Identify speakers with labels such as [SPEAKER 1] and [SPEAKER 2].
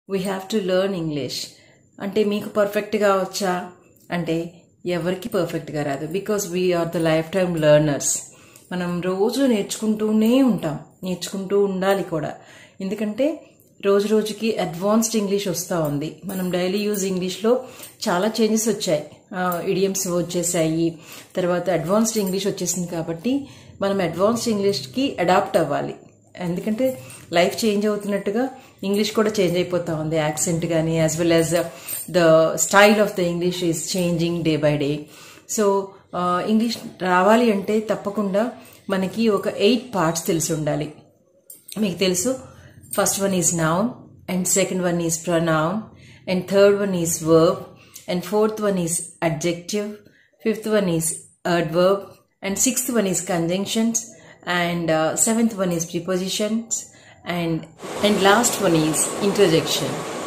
[SPEAKER 1] we have to learn English అంటే మీకు పర్ఫెక్ట్గా వచ్చా అంటే ఎవరికి పర్ఫెక్ట్గా రాదు because we are the lifetime learners మనం రోజు నేర్చుకుంటూనే ఉంటాం నేర్చుకుంటూ ఉండాలి కూడా ఎందుకంటే రోజు రోజుకి అడ్వాన్స్డ్ ఇంగ్లీష్ వస్తూ ఉంది మనం డైలీ యూజ్ ఇంగ్లీష్లో చాలా చేంజెస్ వచ్చాయి ఇడియమ్స్ వచ్చేసాయి తర్వాత అడ్వాన్స్డ్ ఇంగ్లీష్ వచ్చేసింది కాబట్టి మనం అడ్వాన్స్డ్ ఇంగ్లీష్కి అడాప్ట్ అవ్వాలి ఎందుకంటే లైఫ్ చేంజ్ అవుతున్నట్టుగా ఇంగ్లీష్ కూడా చేంజ్ అయిపోతా ఉంది యాక్సెంట్ కానీ as well as the style of the English is changing day by day so English రావాలి అంటే తప్పకుండా మనకి ఒక ఎయిట్ పార్ట్స్ తెలిసి ఉండాలి మీకు తెలుసు first one is noun and second one is pronoun and third one is verb and fourth one is adjective fifth one is adverb and sixth one is conjunctions and uh, seventh one is prepositions and and last one is interjection